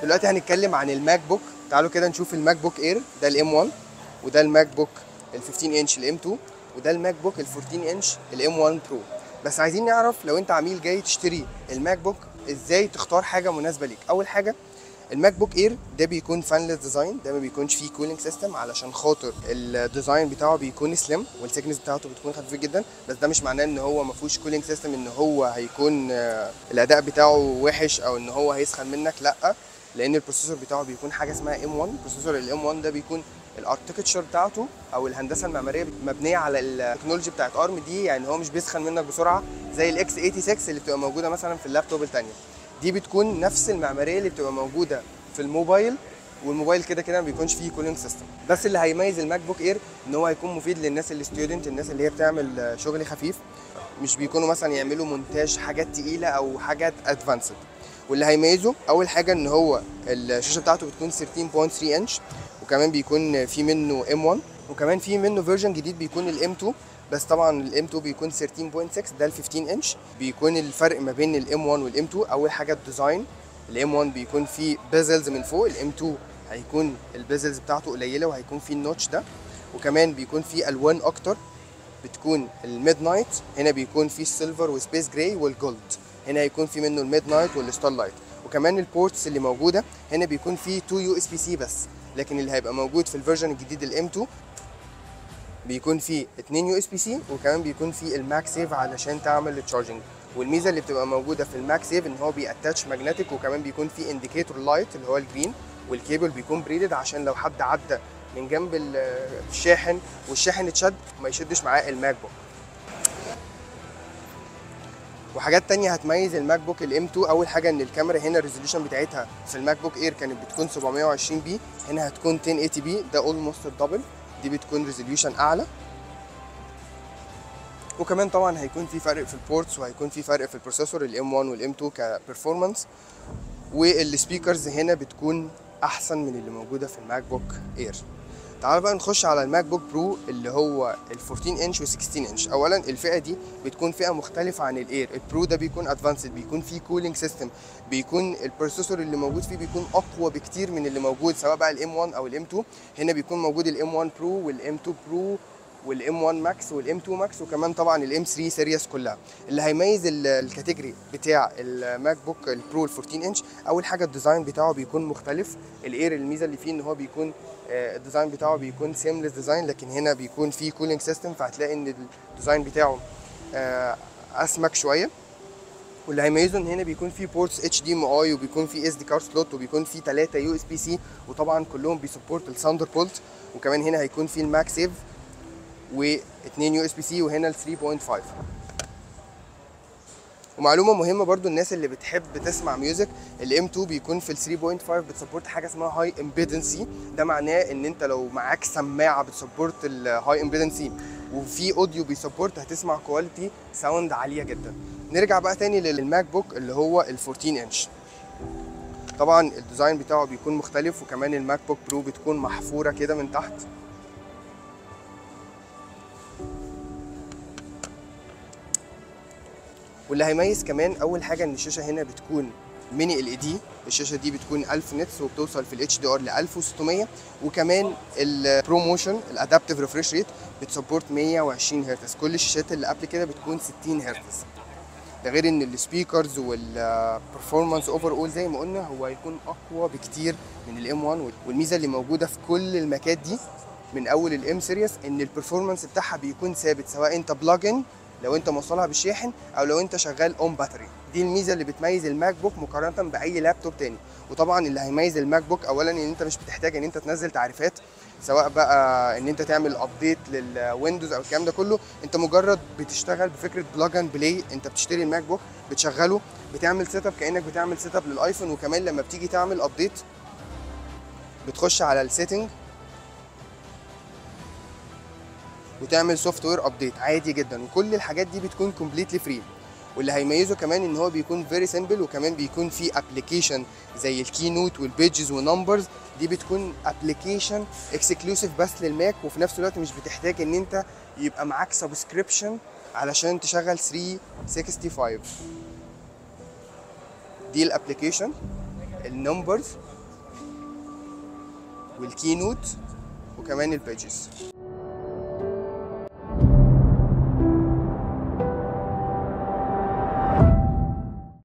دلوقتي هنتكلم عن الماك بوك تعالوا كده نشوف الماك بوك اير ده الام 1 وده الماك بوك ال 15 انش الام 2 وده الماك بوك ال 14 انش الام 1 برو بس عايزين نعرف لو انت عميل جاي تشتري الماك بوك ازاي تختار حاجه مناسبه ليك اول حاجه الماك بوك اير ده بيكون فانلس ديزاين ده ما بيكونش فيه كولينج سيستم علشان خاطر الديزاين بتاعه بيكون سليم والثيكنس بتاعته بتكون خفيفه جدا بس ده مش معناه ان هو ما فيهوش كولينج سيستم ان هو هيكون آه، الاداء بتاعه وحش او ان هو هيسخن منك لا لان البروسيسور بتاعه بيكون حاجه اسمها ام 1 بروسيسور الام 1 ده بيكون الاركتكتشر بتاعته او الهندسه المعماريه مبنيه على التكنولوجي بتاعت ارم دي يعني هو مش بيسخن منك بسرعه زي الاكس 86 اللي بتبقى موجوده مثلا في اللابتوب الثانيه دي بتكون نفس المعماريه اللي بتبقى موجوده في الموبايل والموبايل كده كده ما بيكونش فيه كولينج سيستم بس اللي هيميز الماك بوك اير ان هو هيكون مفيد للناس الستودنت الناس اللي هي بتعمل آه، شغل خفيف مش بيكونوا مثلا يعملوا مونتاج حاجات تقيله او حاجات ادفانسد واللي هيميزه اول حاجه ان هو الشاشه بتاعته بتكون 13.3 انش وكمان بيكون في منه ام 1 وكمان في منه فيرجن جديد بيكون الام 2 بس طبعا الام 2 بيكون 13.6 ده ال 15 انش بيكون الفرق ما بين الام 1 والام 2 اول حاجه الديزاين الام 1 بيكون فيه بيزلز من فوق الام 2 هيكون البيزلز بتاعته قليله وهيكون فيه النوتش ده وكمان بيكون فيه الوان اكتر بتكون الميد نايت هنا بيكون فيه السيلفر وسبيس جراي والجولد هنا هيكون في منه الميد نايت والستار لايت وكمان البورتس اللي موجوده هنا بيكون فيه 2 يو اس بي سي بس لكن اللي هيبقى موجود في الفيرجن الجديد الام 2 بيكون فيه 2 يو اس بي سي وكمان بيكون فيه الماك سيف علشان تعمل التشارجنج والميزه اللي بتبقى موجوده في الماك سيف ان هو بياتاتش ماجنتيك وكمان بيكون فيه انديكيتور لايت اللي هو الجرين والكيبل بيكون بريدد عشان لو حد عدى من جنب ال- الشاحن والشاحن اتشد ما يشدش معاه الماك بوك وحاجات تانية هتميز الماك بوك الام 2 اول حاجه ان الكاميرا هنا الريزوليوشن بتاعتها في الماك بوك اير كانت بتكون 720 بي هنا هتكون 1080 بي ده اولموست الدبل دي بتكون ريزوليوشن اعلى وكمان طبعا هيكون في فرق في البورتس وهيكون في فرق في البروسيسور الام 1 والام 2 كبرفورمانس والسبيكرز هنا بتكون احسن من اللي موجوده في الماك بوك اير تعال بقى نخش على الماك بوك برو اللي هو ال 14 انش و 16 انش اولا الفئه دي بتكون فئه مختلفه عن الاير البرو ده بيكون ادفانسد بيكون فيه كولينج سيستم بيكون البروسيسور اللي موجود فيه بيكون اقوى بكتير من اللي موجود سواء بقى الام 1 او الام 2 هنا بيكون موجود الام 1 برو والام 2 برو والام 1 ماكس والام 2 ماكس وكمان طبعا الام 3 سيريس كلها اللي هيميز ال- الكاتيجوري بتاع الماك بوك البرو ال 14 انش اول حاجه الديزاين بتاعه بيكون مختلف الاير الميزه اللي فيه ان هو بيكون آه، الديزاين بتاعه بيكون سيمليس ديزاين لكن هنا بيكون فيه كولينج سيستم فهتلاقي ان الديزاين بتاعه آه، اسمك شويه واللي هيميزه ان هنا بيكون فيه بورتس اتش دي ام اي وبيكون فيه اس دي كارد سلوت وبيكون فيه 3 يو اس بي سي وطبعا كلهم بيسبورت الساندر بولت وكمان هنا هيكون فيه الماك سيف و2 يو اس بي سي وهنا ال 3.5 ومعلومه مهمه برضو الناس اللي بتحب تسمع ميوزك الام 2 بيكون في ال 3.5 بتسبورت حاجه اسمها هاي امبيدنسي ده معناه ان انت لو معاك سماعه بتسبورت الهاي امبيدنسي وفي اوديو بيسبورت هتسمع كواليتي ساوند عاليه جدا نرجع بقى تاني للماك بوك اللي هو ال 14 انش طبعا الديزاين بتاعه بيكون مختلف وكمان الماك بوك برو بتكون محفوره كده من تحت واللي هيميز كمان اول حاجه ان الشاشه هنا بتكون ميني ال اي دي الشاشه دي بتكون 1000 نتس وبتوصل في الاتش دي ار ل 1600 وكمان البروموشن الادابتيف ريفريش ريت بتسبورت 120 هرتز كل الشاشات اللي قبل كده بتكون 60 هرتز ده غير ان السبيكرز والبرفورمانس اوفر اول زي ما قلنا هو هيكون اقوى بكتير من الام 1 والميزه اللي موجوده في كل الماكات دي من اول الام سيريس ان البرفورمانس بتاعها بيكون ثابت سواء انت بلاجن لو انت موصلها بالشاحن او لو انت شغال اون باتري دي الميزه اللي بتميز الماك بوك مقارنه باي لابتوب تاني وطبعا اللي هيميز الماك بوك اولا ان انت مش بتحتاج ان انت تنزل تعريفات سواء بقى ان انت تعمل ابديت للويندوز او الكلام ده كله انت مجرد بتشتغل بفكره بلاج اند بلاي انت بتشتري الماك بوك بتشغله بتعمل سيت اب كانك بتعمل سيت اب للايفون وكمان لما بتيجي تعمل ابديت بتخش على السيتنج وتعمل سوفت وير ابديت عادي جدا وكل الحاجات دي بتكون كومبليتلي فري واللي هيميزه كمان ان هو بيكون فيري سيمبل وكمان بيكون فيه ابلكيشن زي الكي نوت والبيجز ونمبرز دي بتكون ابلكيشن اكسكلوسيف بس للماك وفي نفس الوقت مش بتحتاج ان انت يبقى معاك سبسكريبشن علشان تشغل 365 دي الابلكيشن النمبرز والكي نوت وكمان البيجز